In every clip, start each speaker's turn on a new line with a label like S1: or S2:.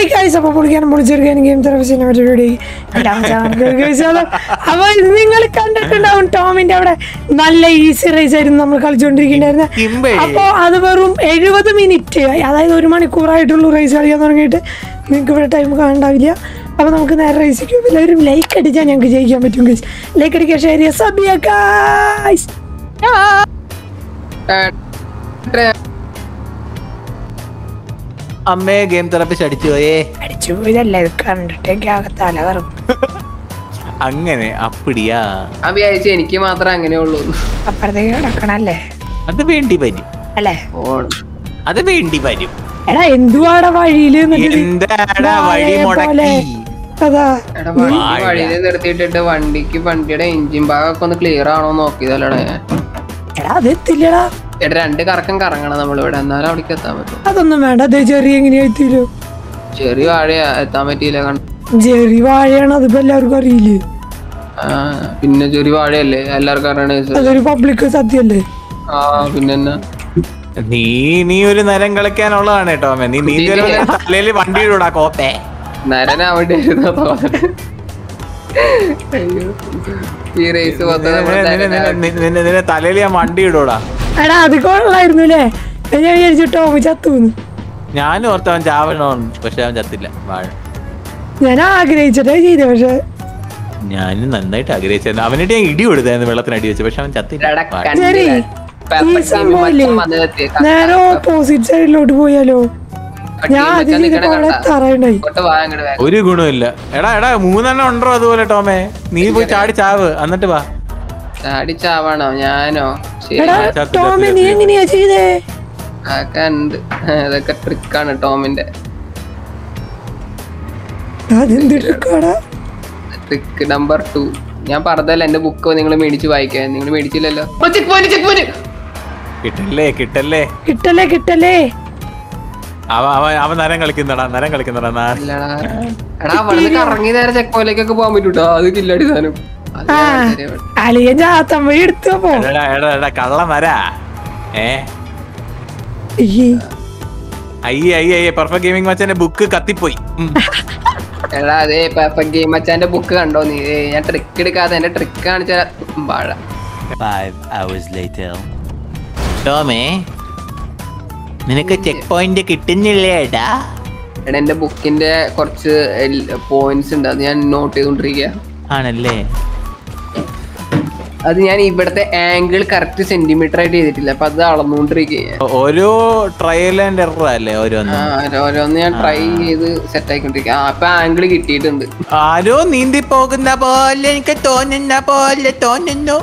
S1: Guys അപ്പോൾ പൊളിക്കാനും പൊളിച്ചെടുക്കാനും game തെറപ്പിച്ചിനെ പരിപാടി എല്ലാം ചാനൽ അപ്പൊ ഇത് നിങ്ങൾ കണ്ടിട്ടുണ്ടാവും ടോമിന്റെ അവിടെ നല്ല ഈസി റേസ് ആയിരുന്നു നമ്മൾ കളിച്ചുകൊണ്ടിരിക്കുന്നുണ്ടായിരുന്നത്
S2: ഇമ്പേ.
S1: അപ്പൊ അത് വെറും എഴുപത് മിനിറ്റ് അതായത് ഒരു മണിക്കൂറായിട്ടുള്ളൂ റേസ് കളിക്കാൻ തുടങ്ങിയിട്ട് നിങ്ങൾക്ക് ഇവിടെ ടൈം കാണണ്ടാവില്ല അപ്പൊ നമുക്ക് നേരെ റേസിക്കും എല്ലാവരും ലൈക്ക് അടിച്ചാൽ ഞങ്ങൾക്ക് ജയിക്കാൻ പറ്റും ഗൈസ് ലൈക്ക് അടിക്കാൻ ഷെയർ ചെയ്യാം സബ് ചെയ്യാം ഗൈസ്
S2: അമ്മേ ഗെയിം തെറപ്പിച്ച് അടിച്ചു പോയേ
S1: അടിച്ചു പോയതല്ല ഇത് കണ്ടിട്ടേക്ക് ആകെ തല കറും
S2: അങ്ങനെ അപ്പിടിയാ
S3: ആ വിചാരിച്ചു എനിക്ക് മാത്രമേ അങ്ങനെ ഉള്ളൂ
S1: അപ്പുറത്തേക്ക് കിടക്കണല്ലേ
S2: അത് വേണ്ടി വരും
S1: അല്ലേ
S2: അത് വേണ്ടി വരും
S1: എടാ എന്തുവാടാ വഴിയില് എന്നിട്ട്
S2: എന്താടാ വഴി
S1: വാഴയെ പോലെ.
S2: മുടക്കി
S1: അതാ
S3: എടാ വണ്ടി
S2: വാഴ.
S3: വഴിയിൽ നിർത്തിയിട്ടിട്ട് വണ്ടിക്ക് വണ്ടിയുടെ എഞ്ചിൻ ഭാഗമൊക്കെ ഒന്ന് ക്ലിയർ ആണോ നോക്കിയതല്ലടാ ഞാൻ
S1: എടാ അത് എത്തില്ലടാ
S3: എടാ രണ്ട് കറക്കം കറങ്ങണം നമ്മളിവിടെ എന്നാലും അവിടേക്ക് എത്താൻ പറ്റും
S1: അതൊന്നും വേണ്ട അതേ ചെറിയ എങ്ങനെയാ എത്തില്ലോ
S3: ചെറിയ വാഴയാ എത്താൻ പറ്റിയില്ല കണ്ട
S1: ചെറിയ വാഴയാണ് അതിപ്പോ എല്ലാവർക്കും അറിയില്ലേ
S3: ആ പിന്നെ ചെറിയ വാഴയല്ലേ എല്ലാവർക്കും അറിയണേ സർ.
S1: അതൊരു പബ്ലിക് സത്യല്ലേ
S3: ആ പിന്നെന്നാ
S2: നീ നീ ഒരു നരം കളിക്കാനുള്ളതാണ് കേട്ടോ അമ്മേ നീ നീ തലയിൽ വണ്ടി ഇടൂടാ കോപ്പേ
S3: നരനാവേണ്ടിയിരുന്ന തോന്നല് അയ്യോ. ഈ റേസ് മൊത്തം നമ്മള് നരനാ-
S2: നിന്നെ തലയിൽ ഞാൻ വണ്ടി ഇടൂടാ
S1: എടാ അത് കൊള്ളായിരുന്നു അല്ലേ ഞാൻ വിചാരിച്ചു ടോമി ചത്തുന്ന്
S2: ഞാനും ഓർത്ത് അവൻ ചാവണമെന്ന് പക്ഷെ അവൻ ചത്തില്ല വാഴ
S1: ഞാൻ ആഗ്രഹിച്ചിട്ടേ ചെയ്തേ പക്ഷെ
S2: ഞാനും നന്നായിട്ട് ആഗ്രഹിച്ചായിരുന്നു അവനിട്ട് ഞാൻ ഇടി കൊടുത്തായിരുന്നു വെള്ളത്തിന് അടി വെച്ച് പക്ഷെ അവൻ ചത്തില്ല
S3: എടാ,
S2: വാഴ.
S3: കണ്ടില്ല.
S1: ശരി
S3: പെപ്പർ
S1: ഈ
S3: ടീം
S1: സംഭവമില്ലേ
S3: മച്ചാൻ വന്നെത്തി.
S1: നേരെ ഓപ്പോസിറ്റ് സൈഡിലോട്ട് പോയാലോ
S3: ടീം
S1: ഞാൻ അത്
S3: മച്ചാൻ നിക്കണ
S1: ചെയ്തപ്പോ അവിടെ
S3: കണ്ടാ?
S1: തറയുണ്ടായി
S3: ഇങ്ങോട്ട് വാ ഇങ്ങോട്ട് വേഗം.
S2: ഒരു ഗുണമില്ല എടാ എടാ മൂന്നെണ്ണം ഉണ്ടോ അതുപോലെ ടോമേ നീ പോയി ചാടി ചാവ് എന്നിട്ട് വാ
S3: ചാടി ചാവാണോ ഞാനോ ശരി
S1: എടാ
S2: ചത്ത്
S1: ടോമി
S2: ചത്ത്
S1: നീ എങ്ങനെയാ ചെയ്തേ
S3: അതൊക്കെ ഉണ്ട് അതൊക്കെ ട്രിക്കാണ് ടോമിന്റെ
S1: അതെന്തിട്ടാടാ
S3: ട്രിക്ക് നമ്പർ ടു ഞാൻ പറഞ്ഞതല്ല എന്റെ ബുക്ക് നിങ്ങൾ മേടിച്ച് വായിക്കാൻ നിങ്ങൾ മേടിച്ചില്ലല്ലോ ഓ, check point, check point.
S2: കിട്ടല്ലേ കിട്ടല്ലേ
S1: കിട്ടല്ലേ കിട്ടല്ലേ
S2: അവ അവൻ അവൻ നരം കളിക്കുന്നടാ നരം കളിക്കുന്നടാ നാ-
S3: ഇല്ലടാ. എടാ അവിടുന്ന് കറങ്ങി നേരെ ചെക്ക് പോയിലേക്കൊക്കെ പോകാൻ പറ്റൂട്ടോ അത് കില്ലടി സാധനം അത്
S1: ആ
S3: ഞാൻ ശരിയാ ഇവിടെ.
S1: അളിയൻ ചാത്തൻ വഴി എടുത്തു പോ
S2: എടാ എടാ എടാ കള്ള നരാ ഏ
S1: ഈ
S2: അയ്യേ അയ്യേ അയ്യേ പെർഫെക്റ്റ് ഗെയിമിംഗ് മച്ചാന്റെ ബുക്ക് കത്തിപ്പോയി ഉം.
S3: എടാ അതെ പെർഫെക്റ്റ് ഗെയിം മച്ചാന്റെ ബുക്ക് കണ്ടോ നീ ഏ, ഞാൻ ട്രിക്ക് എടുക്കാതെ എന്റെ ട്രിക്ക് കാണിച്ച വാഴ
S4: Five hours later.
S2: ടോമേ നിനക്ക് ചെക്ക് പോയിന്റ് കിട്ടുന്നില്ലേ ഏട്ടാ
S3: എടാ എന്റെ ബുക്കിന്റെ കുറച്ച് പോയിന്റ്സ് ഉണ്ട് അത് ഞാൻ നോട്ട് ചെയ്തോണ്ടിരിക്കുക
S2: ആണല്ലേ
S3: അത് ഞാൻ ഇവിടുത്തെ ആംഗിൾ കറക്റ്റ് സെന്റിമീറ്റർ ആയിട്ട് ചെയ്തിട്ടില്ല അപ്പൊ അത് അളന്നുകൊണ്ടിരിക്കുക
S2: ഓ- ഓരോ ട്രയൽ ആൻഡ് എറർ അല്ലേ ഓരോന്ന്
S3: ഓരോന്ന് ഞാൻ ട്രൈ ചെയ്ത് സെറ്റ് ആയിക്കൊണ്ടിരിക്കുക ആ അപ്പൊ ആംഗിൾ കിട്ടിയിട്ടുണ്ട്
S2: ആരോ നീന്തി പോകുന്ന പോലെ എനിക്ക് തോന്നുന്ന പോലെ തോന്നുന്നു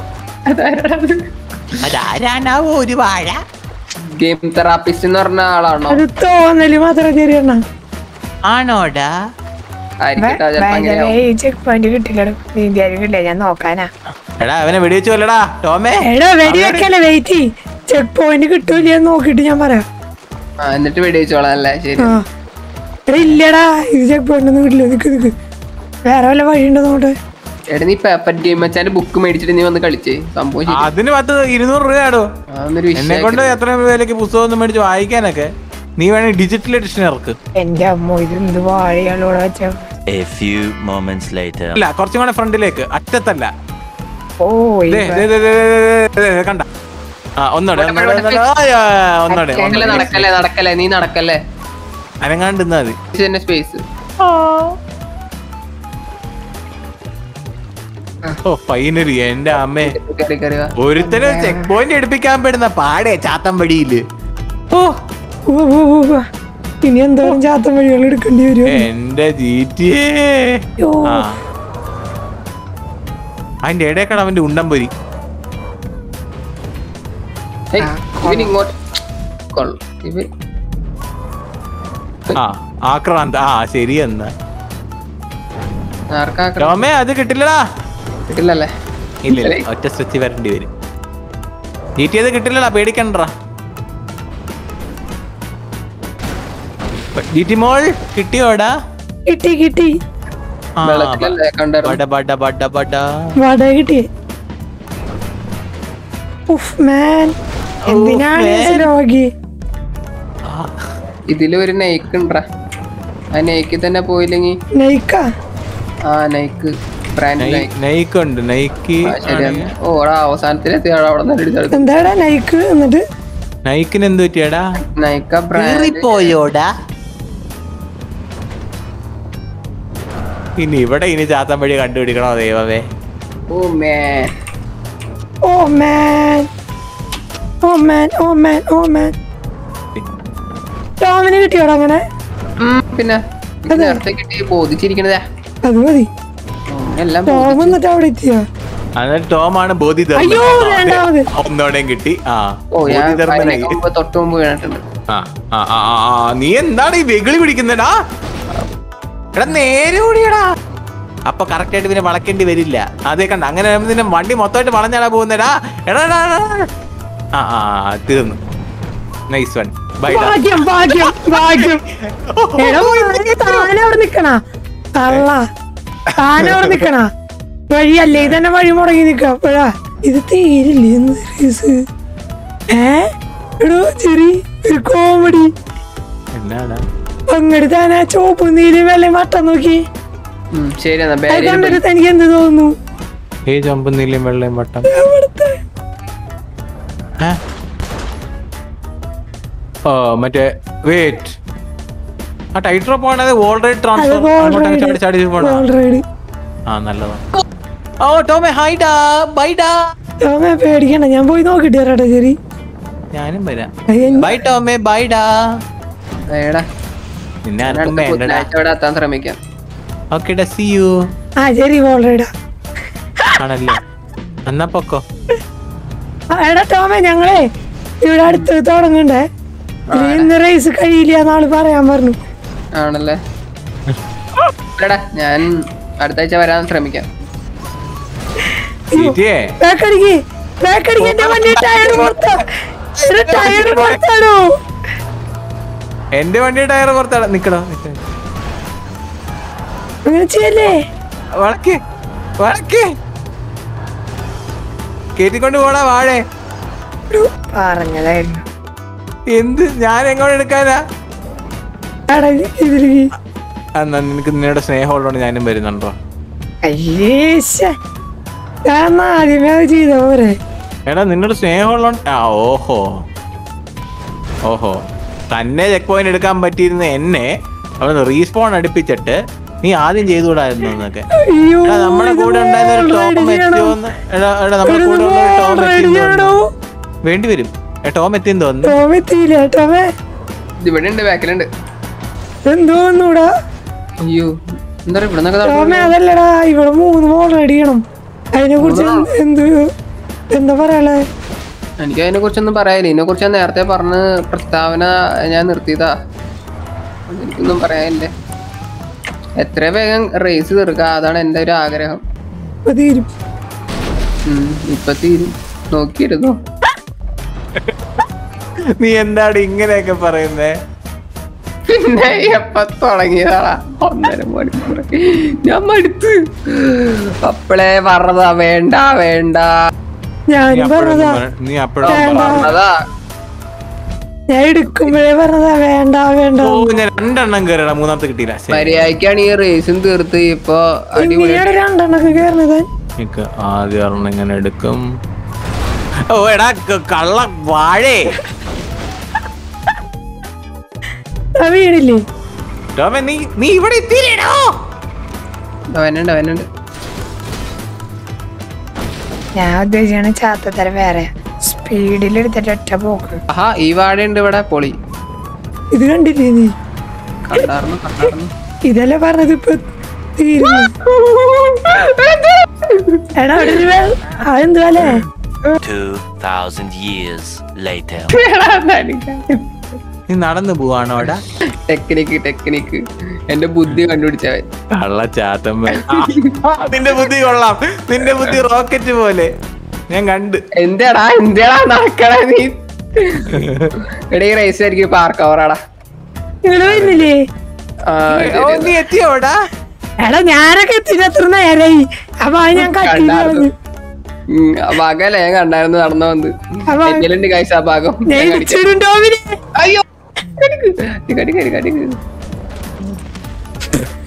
S2: അതാരാണാവോ ഒരു വാഴ
S3: ഗെയിം തെറാപ്പിസ്റ്റ് എന്ന് പറഞ്ഞ ആളാണോ
S1: അത് തോന്നല് മാത്രം ശരിയാണ്
S2: ആണോടാ
S3: ആയിരിക്കട്ടെ ചിലപ്പോ അങ്ങനെയാവും.
S1: ഈ ചെക്ക് പോയിന്റ് കിട്ടില്ല കിട്ടില്ല ഞാൻ നോക്കാനാ
S2: എടാ അവനെ വെടിവെച്ചു കൊല്ലടാ ടോമേ
S1: എടാ വെടി വെക്കല്ലേ വെയിറ്റ് ചെക്ക് പോയിന്റ് കിട്ടൂല നോക്കിട്ട് ഞാൻ പറയാം
S3: ആ, എന്നിട്ട് വെടിവെച്ചോളാം അല്ലേ ശരി
S1: ആ എടാ ഇല്ലടാ ഇത് ചെക്ക് പോയിന്റ് ഒന്നും കിട്ടില്ല നിക്ക് നിക്ക് വേറെ വല്ല വഴി ഉണ്ടോ നോട്ടെ
S3: എടാ നീ പേപ്പർ ഗെയിം വെച്ചാൽ ബുക്ക് മേടിച്ചിട്ട് നീ വന്ന് കളിച്ചേ സംഭവം ശരി
S2: അതിന് പത്ത് ഇരുന്നൂറ് രൂപയാടോ
S3: ആ, ഒന്നൊരു
S2: എന്നെ കൊണ്ട് എത്ര രൂപയിലേക്ക് പുസ്തകം ഒന്നും മേടിച്ച് വായിക്കാനൊക്കെ നീ വേണേ ഡിജിറ്റൽ എഡിഷൻ ഇറക്ക്
S1: എന്റെ അമ്മ ഇത് എന്ത് വാഴയാളോടെ വെച്ച
S4: A few moments later.
S2: അല്ല കുറച്ചും കൂടെ ഫ്രണ്ടിലേക്ക് അറ്റത്തല്ല
S1: ഓ
S2: ദേ, ദേ, ദേ, ദേ, ദേ, ദേ, ദേ, കണ്ട ആ ഒന്നോടെ ഒന്നോടെ ഒന്നോടെ ആ, ആ, ഒന്നോടെ
S3: നടക്കല്ലേ
S2: ഒന്നോടെ
S3: നടക്കല്ലേ നടക്കല്ലേ നീ നടക്കല്ലേ
S2: അനങ്ങാണ്ട് നിന്നാ മതി
S3: ഇത് തന്നെ സ്പേസ്
S2: ഓ ഫൈനലി എന്റെ അമ്മേ
S3: കയറി കയറി വാ.
S2: ഒരുത്തന് ചെക്ക് പോയിന്റ് എടുപ്പിക്കാൻ പെടുന്ന പാടെ ചാത്തൻ വടിയില് ഓ
S1: ഉവ്വ് ഉവ്വ് ഉവ്വ് ഉവ്വ്. ഇനി എന്തോരം ചാത്തൻ വഴികൾ എടുക്കേണ്ടി വരും
S2: എന്റെ ജീറ്റി
S1: യോ.
S2: ആ അതിന്റെ ഇടയ്ക്കാണ് അവന്റെ ഉണ്ടം പൊരി
S3: ഏയ്, ഇവൻ ഇങ്ങോട്ട് കൊള്ളു ഇവൻ
S2: ആ ആക്രാന്ത് ആ ശരി എന്നാ
S3: ആർക്കാക്കണം
S2: ടോമേ അത് കിട്ടില്ലടാ
S3: കിട്ടില്ലല്ലേ
S2: ഇല്ല ഇല്ല ഒറ്റ സ്ട്രെച്ച് വരേണ്ടി വരും ജീറ്റി അത് കിട്ടില്ലടാ പേടിക്കണ്ടടാ ജീറ്റി മോൾ കിട്ടിയോടാ
S1: കിട്ടി കിട്ടി
S2: ആ,
S3: വെള്ളത്തിലല്ലേ കണ്ടായിരുന്നു
S2: ബട ബട ബട ബട
S1: വട കിട്ടി ഉഫ് മാൻ എന്തിനാണ്
S2: man.
S1: രോഗി
S3: ഇതില് ഒരു നെയ്ക്ക് ഉണ്ടാ ആ നൈക്കിൽ തന്നെ പോയില്ലെങ്കിൽ
S1: നയിക്ക
S3: ആ നൈക്ക് ബ്രാൻഡ് നൈക്ക്
S2: നൈക്ക് ഉണ്ട് നൈക്ക്
S3: ആ, ശരിയാണ് ഓടാ അവസാനത്തിലെത്തി അവിടെ നിന്ന് അടിച്ചെടുക്കും
S1: എന്താടാ നയിക്ക് എന്നിട്ട്
S2: നൈക്കിന് എന്ത് പറ്റിയാടാ
S3: നൈക്ക ബ്രാൻഡ്
S2: പോയോടാ ഇനി ഇവിടെ ഇനി ചാത്തൻ വഴി കണ്ടുപിടിക്കണോ ദൈവമേ
S3: ഓ മേ
S1: ഓ മാൻ ഓ മാൻ ഓ മാൻ ഓ മാൻ ടോമിന് കിട്ടിയോടാ അങ്ങനെ
S3: പിന്നെ ഇത് നേരത്തെ കിട്ടി ബോധിച്ചിരിക്കണതാ
S1: അത് മതി
S3: ഉം, എല്ലാം
S1: ടോം എന്നിട്ട് അവിടെ എത്തിയോ
S2: അന്നേരം ടോമാണ് ബോധി
S1: അയ്യോ, രണ്ടാമത്.
S2: ഒന്നോടെയും കിട്ടി ആ
S3: ഓ ഞാൻ
S2: ബോധി ധർമ്മനായി
S3: അതിന് മുമ്പ് തൊട്ട് മുമ്പ് വീണിട്ടുണ്ട്
S2: ആ ആ ആ ആ, ആ, നീ എന്താണ് ഈ വെകിളി പിടിക്കുന്നടാ എടാ നേരെ ഓടിയടാ അപ്പൊ കറക്റ്റ് ആയിട്ട് പിന്നെ വളക്കേണ്ടി വരില്ല അതേ കണ്ട അങ്ങനെ ആകുമ്പോ നിന്നെ വണ്ടി മൊത്തമായിട്ട് വളഞ്ഞാടാ പോകുന്നടാ എടാ എടാ, എടാ, എടാ. ആ ആ തീർന്നു നൈസ് വൺ ബൈ
S1: ഭാഗ്യം ഭാഗ്യം ഭാഗ്യം എടാ മോനെ, താനെ അവിടെ നിക്കണ തള്ള താനെ അവിടെ നിക്കണ വഴിയല്ലേ ഇതന്നെ വഴി മുടങ്ങി നിക്ക അപ്പോഴാ ഇത് തീരില്ലേ എന്ന് റീസ് ഏ എടോ ചെറി ഒരു കോമഡി
S2: എന്നാടാ
S1: അങ്ങോട്ട് താനെ ചോപ്പ് നീല് വെള്ള മട്ടം നോക്കി
S3: ഉം, ശരി എന്നാ
S1: അത്
S3: ബാരിയർ
S1: കണ്ടിട്ട് തനിക്ക് എന്ത് തോന്നുന്നു
S2: ഏ ചമ്പും നീലയും വെള്ളയും വട്ടം
S1: അവിടുത്തെ
S2: ഏ? ഓ മറ്റേ വെയിറ്റ് ആ ടൈറ്റർ പോണത് ഓൾറെഡി
S1: അത്
S2: ട്രാൻസ്ഫർ ചാടി ചാടി പോണ
S1: ഓൾറെഡി
S2: ആ നല്ലതാണ് ഓ ടോമേ ഹൈഡാ ബൈഡാ
S1: ടോമെ പേടിക്കണ്ട ഞാൻ പോയി നോക്കിട്ട് വരാട്ടെ ശരി
S2: ഞാനും വരാം
S1: അയ്യ,
S2: ബൈ ടോമേ ബൈഡാ
S3: എടാ
S2: നിന്നെ
S3: ഞാൻ
S2: ആർക്കും
S3: അടുത്ത
S2: വേണ്ടടാ
S3: ബുധനാഴ്ച അവിടെ എത്താൻ ശ്രമിക്കാം
S2: ഓക്കെ സി യു
S1: ആ ശരി ഓൾറെഡി
S2: ആണല്ലേ എന്നാ പൊക്കോ
S1: എടാ ടോമെ ഞങ്ങളെ ഇവിടെ അടുത്ത് തുടങ്ങണ്ടേ ഇത് ഇന്ന് റേസ് കഴിയില്ല നാള് പറയാൻ പറഞ്ഞു
S3: ആണല്ലേ എടാ ഞാൻ അടുത്ത ആഴ്ച വരാൻ ശ്രമിക്കാം
S2: ചീറ്റിയേ
S1: ബാക്കടിക്ക് ബാക്കടിക്ക് എന്റെ വണ്ടി ടയർ പുറത്ത ടയർ പുറത്താണോ
S2: എന്റെ വണ്ടി ടയർ പുറത്താണ് നിക്കണോ നിക്ക്.
S1: അങ്ങനെ ചെയ്യല്ലേ
S2: വളക്ക് വളക്ക് കേറ്റിക്കൊണ്ട് പോടാ വാഴേ
S1: പറഞ്ഞതായിരുന്നു
S2: എന്ത് ഞാൻ എങ്ങോട്ട് എടുക്കാനാ
S1: എടാ ഇതിലേക്ക്
S2: എന്നാ നിനക്ക് നിന്നോട് സ്നേഹമുള്ളതുകൊണ്ട് ഞാനും വരുന്നുണ്ടോ
S1: അയ്യേശ ഞാൻ ആദ്യമേ അത് ചെയ്ത പോരെ
S2: എടാ നിന്നോട് സ്നേഹമുള്ളതുകൊണ്ട് ആ ഓഹോ ഓഹോ തന്നെ ചെക്ക് പോയിന്റ് എടുക്കാൻ പറ്റിയിരുന്ന എന്നെ അവൻ റീസ്പോൺ അടുപ്പിച്ചിട്ട് നീ ആദ്യം ചെയ്തുകൂടായിരുന്നു എന്നൊക്കെ
S1: അയ്യോ
S2: എടാ നമ്മുടെ
S1: ഇത്
S2: കൂടെ ഉണ്ടായിരുന്ന ഒരു ടോം
S1: already ചെയ്യണം.
S2: എത്തിയോന്ന് എടാ എടാ നമ്മുടെ
S1: ഇത്
S2: കൂടെ ഉള്ള ഒരു ടോം
S1: already
S2: എത്തിയെന്ന്
S1: ചെയ്യണോ?
S2: തോന്നുന്നു. വേണ്ടി വരും ഏ, ടോം എത്തിയെന്ന് തോന്നുന്നു
S1: ടോം എത്തിയില്ല ടോമേ
S3: ഇത് ഇവിടെ ഉണ്ട് ബാക്കിലുണ്ട്
S1: എന്തോന്നൂടാ
S3: അയ്യോ എന്താ പറയുക ഇവിടെ നിന്നൊക്കെ
S1: ടോമേ അതല്ലടാ ഇവിടെ മൂന്ന് മോൾ അടിയണം അതിനെ കുറിച്ച് എന്ത് എന്താ പറയാളെ
S3: എനിക്ക് അതിനെ കുറിച്ചൊന്നും പറയാനില്ല ഇതിനെ കുറിച്ച് ഞാൻ നേരത്തെ പറഞ്ഞ പ്രസ്താവന ഞാൻ നിർത്തിയതാ എനിക്കൊന്നും പറയാനില്ല എത്ര വേഗം റേസ് തീർക്കുക അതാണ് എൻ്റെ ഒരു ആഗ്രഹം
S1: ഇപ്പൊ തീരും
S3: ഉം, ഇപ്പൊ തീരും നോക്കിയിരുന്നു
S2: നീ എന്താണ് ഇങ്ങനെയൊക്കെ പറയുന്നേ
S3: പിന്നെ എപ്പ തുടങ്ങിയതാടാ ഒന്നര മണിക്കൂർ ഞാൻ മടുത്ത് അപ്പളേ പറഞ്ഞതാ വേണ്ട വേണ്ട
S2: നീ
S1: ഞാനും പറഞ്ഞതാ
S2: അപ്പോഴൊന്നും പറ- നീ അപ്പോഴും
S3: പറഞ്ഞതാ
S1: ഞാൻ എടുക്കുമ്പോഴേ പറഞ്ഞതാ വേണ്ട വേണ്ട
S2: ഓ ഞാൻ രണ്ടെണ്ണം കയറിയടാ മൂന്നാമത്തെ കിട്ടിയില്ല ശരി.
S3: മര്യാദക്കാണ് ഈ റേസും തീർത്ത് ഇപ്പൊ അടിപൊളി
S1: ഇങ്ങനെയാണ് രണ്ടെണ്ണൊക്കെ കയറുന്നത്
S2: നിക്ക് ആദ്യം ഒരെണ്ണം ഇങ്ങനെ എടുക്കും ഓ എടാ ക- കള്ള വാഴേ
S1: ആ വീണില്ലേ
S2: ടോമേ നീ നീ ഇവിടെ എത്തിയില്ലേടോ
S3: അവനുണ്ട് അവനുണ്ട്
S1: ഞാൻ ഉദ്ദേശിച്ചാണ് ചാത്തത്തരം വേറെ സ്പീഡിൽ എടുത്തിട്ട് ഒറ്റ പോക്ക്
S3: ആഹാ ഈ വാഴയുണ്ട് ഇവിടെ പൊളി
S1: ഇത് കണ്ടില്ലേ നീ
S3: കണ്ടാർന്നു കണ്ടാർന്നു
S1: ഇതല്ലേ പറഞ്ഞത് ഇപ്പൊ തീരുന്നു എടാ അവിടെ ഒരു വേ- ആ എന്തുവല്ലേ
S4: 2,000 years later.
S2: നീ നടന്നു പോവാണോ അവിടെ
S3: ടെക്നിക്ക് ടെക്നിക്ക് എന്റെ ബുദ്ധി കണ്ടുപിടിച്ചവൻ
S2: കള്ള ചാത്തമ്മ നിന്റെ ബുദ്ധി കൊള്ളാം നിന്റെ ബുദ്ധി റോക്കറ്റ് പോലെ ഞാൻ കണ്ട്
S3: എന്താടാ എന്താടാ നടക്കണ നീ എടാ ഈ റേസ് ആയിരിക്കും പാർക്ക് അവറാടാ
S1: നിങ്ങള് വരുന്നില്ലേ
S3: ആ,
S2: ഓ നീ എത്തിയോടാ
S1: എടാ ഞാനൊക്കെ എത്തിന് എത്ര നേരായി അപ്പൊ അത് ഞാൻ കട്ടി
S3: കണ്ടായിരുന്നു. ഉം, ആ ഭാഗമല്ല ഞാൻ കണ്ടായിരുന്നു നടന്നു വന്ന്
S1: അപ്പൊ
S3: എന്തെങ്കിലും കാഴ്ച ആ ഭാഗം
S1: ഞാൻ
S3: ഞാൻ കടിക്കാം.
S1: ഇടിച്ചിടുണ്ടോ അവന്
S3: അയ്യോ കടിക്ക്, കടിക്ക്, കടിക്ക്, കടിക്ക്.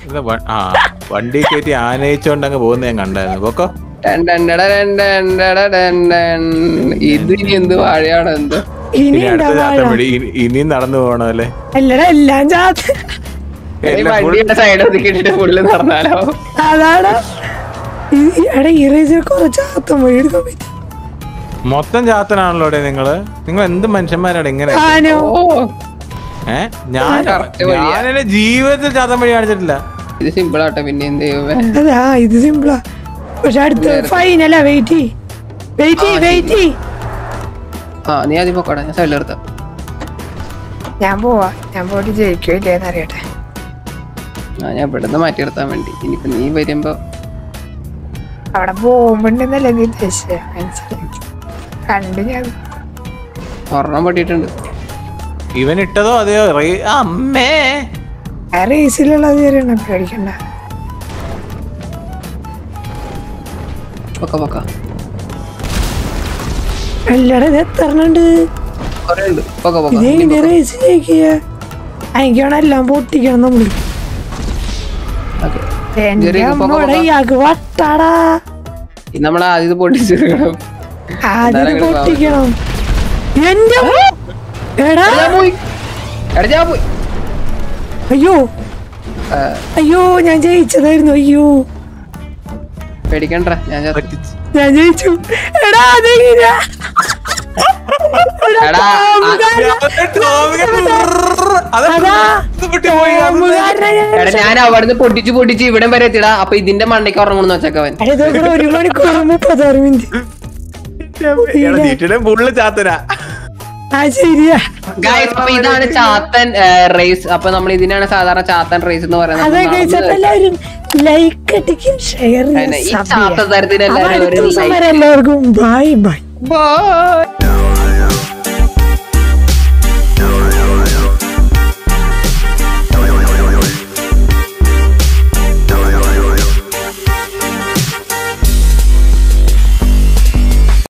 S2: ഇത് വ- ആ വണ്ടി കയറ്റി ആനയിച്ചോണ്ട് അങ്ങ് പോകുന്ന ഞാൻ കണ്ടായിരുന്നു പൊക്കോ
S3: ടൻ ടൻ ടട ടൻ ടൻ ടട ടൻ ടൻ. ഇത് ഇനി എന്ത് വാഴയാണ് എന്ത്
S1: ഇനി
S2: ഇനി അടുത്ത
S1: ഉണ്ടാവാ
S2: ചാത്തൻ പിടി ഇനി- ഇനിയും നടന്നു പോകണമല്ലേ
S1: അല്ലടാ എല്ലാം ചാത്ത
S3: ഈ
S2: എല്ലാം full-
S3: വണ്ടിയുടെ സൈഡ് ഒതുക്കിട്ടിട്ട് പുള്ളി നടന്നാലോ
S1: അതാണ് ഈ- എടാ ഈ റേസിൽ കുറച്ച് ചാത്തം വഴി എടുക്കാൻ പറ്റും
S2: മൊത്തം ചാത്തനാണല്ലോ ഇവിടെ നിങ്ങള് നിങ്ങൾ എന്ത് മനുഷ്യന്മാരാണ് ഇങ്ങനെ
S1: ആനോ
S3: ഓ
S2: ഏ ഞാൻ
S3: correct വഴിയാ.
S2: ഞാനെന്റെ ജീവിതത്തിൽ ചാത്തൻ വഴി കാണിച്ചിട്ടില്ല
S3: ഇത് സിമ്പിൾ ആട്ടെ പിന്നെ എന്ത് ചെയ്യുമേ
S1: അതാ ഇത് സിമ്പിളാ പക്ഷെ അടുത്ത ഫൈനലാ വെയിറ്റ് വെയിറ്റ് വെയിറ്റ്
S3: ആ നീ ആദ്യം പൊക്കോടാ ഞാൻ സൈഡിൽ നിർത്താം
S1: ഞാൻ പോവാ ഞാൻ പോയിട്ട് ജയിക്കില്ലേന്ന് അറിയട്ടെ
S3: ആ ഞാൻ ഇവിടുന്ന് മാറ്റി നിർത്താൻ വേണ്ടി ഇനിയിപ്പോ നീ വരുമ്പോ
S1: അവിടെ ബോംബുണ്ടെന്നല്ലേ നീ ഉദ്ദേശിച്ചത് മനസ്സിലായി കണ്ടു ഞാൻ
S3: ഒരെണ്ണം പൊട്ടിയിട്ടുണ്ട്
S2: ഇവൻ ഇട്ടതോ അതെയോ റേ- ആ, അമ്മേ
S1: ആ റേസിലുള്ളത് കയറിയാണ് പേടിക്കണ്ട
S3: പൊക്ക പൊക്ക
S1: അല്ലടാ ഇത് എത്രണ്ണുണ്ട്
S3: കൊറേ ഉണ്ട് പൊക്ക പൊക്ക
S1: ഇത് എങ്ങനെ റേസ് ജയിക്കുക എനിക്കാണ് എല്ലാം പൊട്ടിക്കണം നമ്മള്
S3: ഓക്കെ
S1: എന്റെ
S3: ചെറിയ പൊക്ക,
S1: അമ്മയുടെ
S3: പൊക്ക.
S1: ഇയാൾക്ക് വട്ടാടാ
S3: നമ്മൾ ആദ്യം ഇത് പൊട്ടിച്ചെടുക്കണം
S1: ആദ്യം
S3: എന്തായാലും ഇങ്ങട് വാ.
S1: പൊട്ടിക്കണം എന്റെ എടാ
S3: ഞാൻ പോയി എടാ ഞാൻ പോയി
S1: അയ്യോ
S3: ആ,
S1: അയ്യോ ഞാൻ ജയിച്ചതായിരുന്നു അയ്യോ
S3: പേടിക്കണ്ട ഞാൻ ചത്തു.
S2: പറ്റിച്ച്.
S1: ഞാൻ ജയിച്ചു എടാ അതെങ്ങനെ
S3: എടാ ആ,
S2: അത്
S1: അതാ
S2: ഇത് പൊട്ടി പോയി.
S1: ബോംബുകാരനെ ഞാൻ-
S3: എടാ ഞാൻ അവിടുന്ന് പൊട്ടിച്ച് പൊട്ടിച്ച് ഇവിടം വരെ എത്തിടാ അപ്പൊ ഇതിന്റെ മണ്ടയ്ക്ക് ഉറങ്ങണമെന്ന് വെച്ചക്കവൻ
S1: എടാ, ഇതൊക്കെ ഒരു മണിക്കൂർ മുപ്പത്താറ് മിനിറ്റ്
S2: എടാ, ചീട്ടിയുടെ ഫുള്ള് ചാത്തനാ
S1: ആ ശരിയാ
S3: ഗായ്സ് അപ്പൊ ഇതാണ് ചാത്തൻ റേസ് അപ്പൊ നമ്മൾ ഇതിനാണ് സാധാരണ ചാത്തൻ റേസ് എന്ന് പറയുന്നത്
S1: അതെ
S3: അപ്പൊ
S1: കഴിച്ച
S3: നടന്ന്
S1: എല്ലാവരും ലൈക്ക് അടിക്കും ഷെയർ
S3: ഈ ചാത്ത തരത്തിന് എല്ലാവരും ഒരു
S1: എല്ലാവർക്കും ബൈ ബൈ
S3: Bye.